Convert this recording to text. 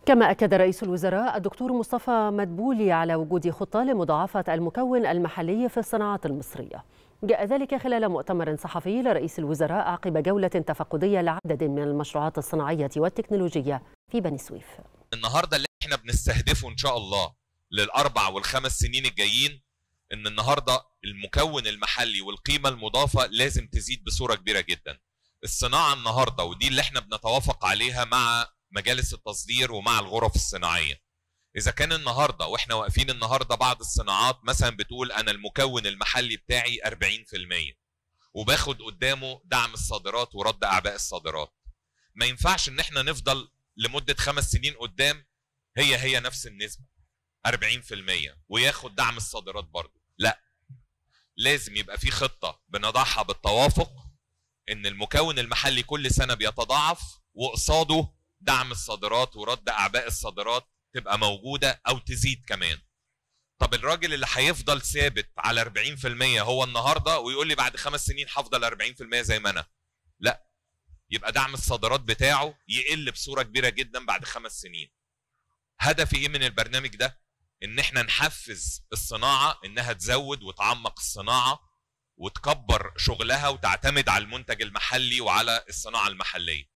كما أكد رئيس الوزراء الدكتور مصطفى مدبولي على وجود خطة لمضاعفة المكون المحلي في الصناعات المصرية جاء ذلك خلال مؤتمر صحفي لرئيس الوزراء عقب جولة تفقدية لعدد من المشروعات الصناعية والتكنولوجية في بني سويف النهارده اللي احنا بنستهدفه ان شاء الله للاربع والخمس سنين الجايين ان النهارده المكون المحلي والقيمه المضافه لازم تزيد بصوره كبيره جدا. الصناعه النهارده ودي اللي احنا بنتوافق عليها مع مجالس التصدير ومع الغرف الصناعيه. اذا كان النهارده واحنا واقفين النهارده بعض الصناعات مثلا بتقول انا المكون المحلي بتاعي 40% وباخد قدامه دعم الصادرات ورد اعباء الصادرات. ما ينفعش ان احنا نفضل لمده خمس سنين قدام هي هي نفس النسبه 40% وياخد دعم الصادرات برضه لا لازم يبقى في خطه بنضعها بالتوافق ان المكون المحلي كل سنه بيتضاعف وقصاده دعم الصادرات ورد اعباء الصادرات تبقى موجوده او تزيد كمان طب الراجل اللي هيفضل ثابت على 40% هو النهارده ويقول لي بعد خمس سنين هفضل 40% زي ما انا لا يبقى دعم الصادرات بتاعه يقل بصوره كبيره جدا بعد خمس سنين هدفي ايه من البرنامج ده ان احنا نحفز الصناعه انها تزود وتعمق الصناعه وتكبر شغلها وتعتمد على المنتج المحلي وعلى الصناعه المحليه